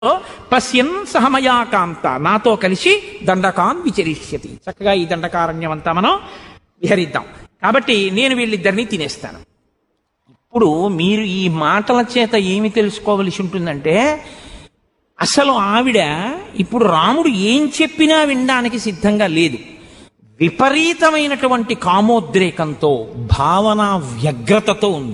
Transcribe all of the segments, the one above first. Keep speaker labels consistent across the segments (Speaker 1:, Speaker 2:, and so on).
Speaker 1: పశ్యన్ సహమయా కాంత నాతో కలిసి దండకాన్ విచరిష్యతి చక్కగా ఈ దండకారణ్యం అంతా మనం విహరిద్దాం కాబట్టి నేను వీళ్ళిద్దరిని తినేస్తాను ఇప్పుడు మీరు ఈ మాటల చేత ఏమి తెలుసుకోవలసి ఉంటుందంటే అసలు ఆవిడ ఇప్పుడు రాముడు ఏం చెప్పినా వినడానికి సిద్ధంగా లేదు విపరీతమైనటువంటి కామోద్రేకంతో భావన వ్యగ్రతతో ఉంది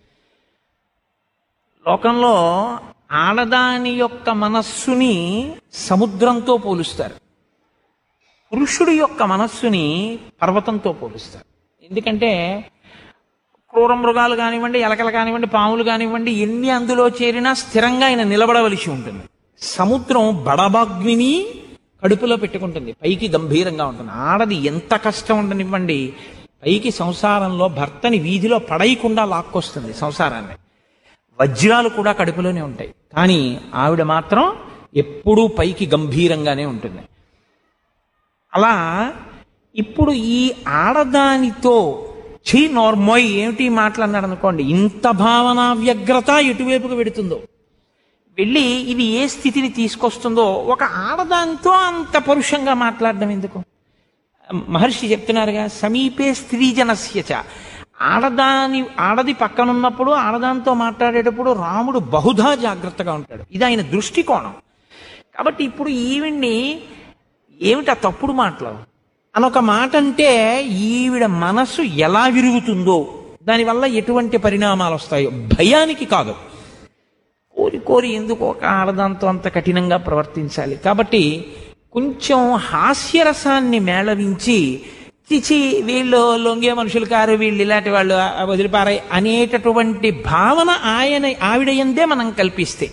Speaker 1: లోకంలో ఆడదాని యొక్క మనస్సుని సముద్రంతో పోలుస్తారు పురుషుడి యొక్క మనస్సుని పర్వతంతో పోలుస్తారు ఎందుకంటే క్రూర మృగాలు కానివ్వండి ఎలకలు కానివ్వండి పాములు కానివ్వండి ఎన్ని అందులో చేరినా స్థిరంగా ఆయన నిలబడవలసి ఉంటుంది సముద్రం బడబాగ్నిని కడుపులో పెట్టుకుంటుంది పైకి గంభీరంగా ఉంటుంది ఆడది ఎంత కష్టం ఉండనివ్వండి పైకి సంసారంలో భర్తని వీధిలో పడేయకుండా లాక్కొస్తుంది సంసారాన్ని వజ్రాలు కూడా కడుపులోనే ఉంటాయి కానీ ఆవిడ మాత్రం ఎప్పుడూ పైకి గంభీరంగానే ఉంటుంది అలా ఇప్పుడు ఈ ఆడదానితో చీ నోర్మోయ్ ఏమిటి మాట్లాడినాడు అనుకోండి ఇంత భావన వ్యగ్రత ఎటువైపుకు పెడుతుందో వెళ్ళి ఇది ఏ స్థితిని తీసుకొస్తుందో ఒక ఆడదానితో అంత పరుషంగా మాట్లాడడం ఎందుకు మహర్షి చెప్తున్నారుగా సమీపే స్త్రీజనస్యచ ఆడదాని ఆడది పక్కనున్నప్పుడు ఆడదానితో మాట్లాడేటప్పుడు రాముడు బహుధా జాగ్రత్తగా ఉంటాడు ఇది ఆయన దృష్టికోణం కాబట్టి ఇప్పుడు ఈవిడ్ని ఏమిటా తప్పుడు మాటలు అనొక మాట అంటే ఈవిడ మనస్సు ఎలా విరుగుతుందో దానివల్ల ఎటువంటి పరిణామాలు వస్తాయో భయానికి కాదు కోరి కోరి ఎందుకు ఒక ఆడదాంతో అంత కఠినంగా ప్రవర్తించాలి కాబట్టి కొంచెం హాస్యరసాన్ని మేళవించి చిచి వీళ్ళు లొంగే మనుషులు కారు వీళ్ళు ఇలాంటి వాళ్ళు ఆ, వదిలిపారాయి అనేటటువంటి భావన ఆయన ఆవిడ ఎందే మనం కల్పిస్తే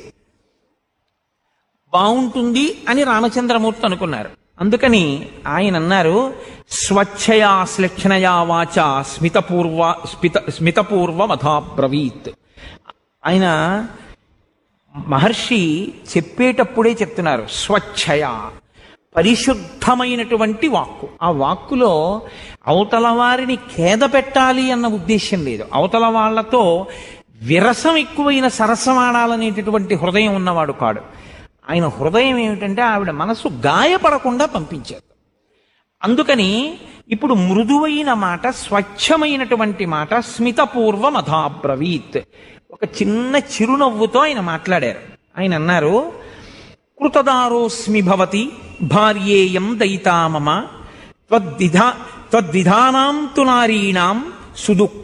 Speaker 1: బాగుంటుంది అని రామచంద్రమూర్తి అనుకున్నారు అందుకని ఆయన అన్నారు స్వచ్ఛయా శ్లక్షణయా వాచ స్మితపూర్వ స్మిత స్మితపూర్వ మథాబ్రవీత్ ఆయన మహర్షి చెప్పేటప్పుడే చెప్తున్నారు స్వచ్ఛయ పరిశుద్ధమైనటువంటి వాక్కు ఆ వాక్కులో అవతల వారిని ఖేద పెట్టాలి అన్న ఉద్దేశం లేదు అవతల వాళ్ళతో విరసం ఎక్కువైన సరసమాడాలనేటటువంటి హృదయం ఉన్నవాడు కాడు ఆయన హృదయం ఏమిటంటే ఆవిడ మనసు గాయపడకుండా పంపించారు అందుకని ఇప్పుడు మృదువైన మాట స్వచ్ఛమైనటువంటి మాట స్మితపూర్వ మధాబ్రవీత్ ఒక చిన్న చిరునవ్వుతో ఆయన మాట్లాడారు ఆయన అన్నారు కృతదారోస్మి భవతి భార్యేయం దయితా మమ త్వద్విధా త్వద్విధానాం తు నారీణాం సుదుఃఖ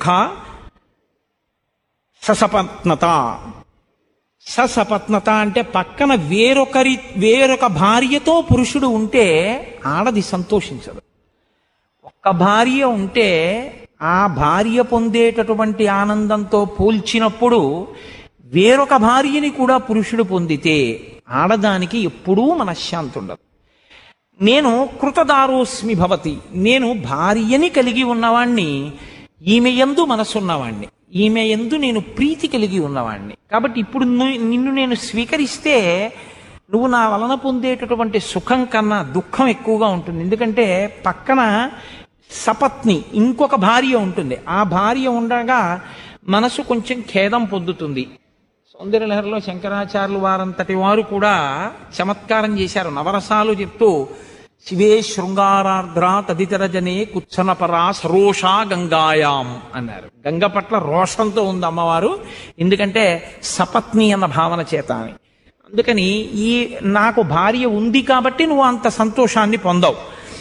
Speaker 1: ససపత్నత ససపత్నత అంటే పక్కన వేరొకరి వేరొక భార్యతో పురుషుడు ఉంటే ఆడది సంతోషించదు ఒక్క భార్య ఉంటే ఆ భార్య పొందేటటువంటి ఆనందంతో పోల్చినప్పుడు వేరొక భార్యని కూడా పురుషుడు పొందితే ఆడదానికి ఎప్పుడూ మనశ్శాంతి ఉండదు నేను కృతదారోస్మి భవతి నేను భార్యని కలిగి ఉన్నవాణ్ణి ఈమె ఎందు మనసున్నవాణ్ణి ఈమె ఎందు నేను ప్రీతి కలిగి ఉన్నవాణ్ణి కాబట్టి ఇప్పుడు ను- నిన్ను నేను స్వీకరిస్తే నువ్వు నా వలన పొందేటటువంటి సుఖం కన్నా దుఃఖం ఎక్కువగా ఉంటుంది ఎందుకంటే పక్కన సపత్ని ఇంకొక భార్య ఉంటుంది ఆ భార్య ఉండగా మనసు కొంచెం ఖేదం పొందుతుంది సౌందర్యలహరిలో శంకరాచార్యులు వారంతటి వారు కూడా చమత్కారం చేశారు నవరసాలు చెప్తూ శివే శృంగారార్ద్ర తదితర జనే కుచ్చనపరా సరోషా గంగాయాం అన్నారు గంగ పట్ల రోషంతో ఉంది అమ్మవారు ఎందుకంటే సపత్ని అన్న భావన చేత అని అందుకని ఈ నాకు భార్య ఉంది కాబట్టి నువ్వు అంత సంతోషాన్ని పొందవు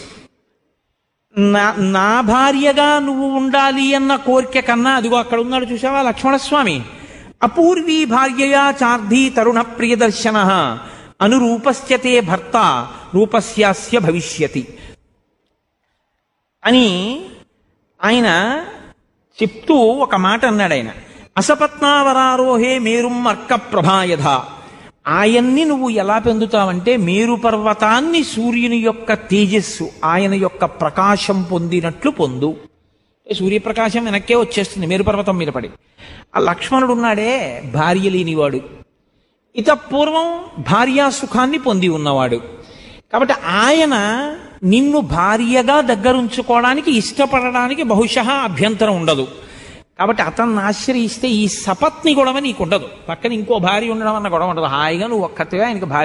Speaker 1: నా నా భార్యగా నువ్వు ఉండాలి అన్న కోరిక కన్నా అదిగో అక్కడ ఉన్నాడు చూసావా లక్ష్మణస్వామి అపూర్వీ భార్యయా చార్ధీ తరుణ ప్రియదర్శన అనురూపస్యతే భర్త రూపస్యాస్య భవిష్యతి అని ఆయన చెప్తూ ఒక మాట అన్నాడు ఆయన అసపత్నావరారోహే మేరుం అర్క ప్రభాయధ ఆయన్ని నువ్వు ఎలా పొందుతావంటే మేరు పర్వతాన్ని సూర్యుని యొక్క తేజస్సు ఆయన యొక్క ప్రకాశం పొందినట్లు పొందు సూర్యప్రకాశం వెనక్కే వచ్చేస్తుంది మేరు పర్వతం మీద పడి ఆ లక్ష్మణుడు ఉన్నాడే భార్య లేనివాడు ఇత పూర్వం భార్యా సుఖాన్ని పొంది ఉన్నవాడు కాబట్టి ఆయన నిన్ను భార్యగా దగ్గరుంచుకోవడానికి ఇష్టపడడానికి బహుశా అభ్యంతరం ఉండదు కాబట్టి అతన్ని ఆశ్రయిస్తే ఈ సపత్ని గొడవ నీకు ఉండదు పక్కన ఇంకో భార్య ఉండడం అన్న గొడవ ఉండదు హాయిగా నువ్వు ఒక్కతివే ఆయనకి భార్య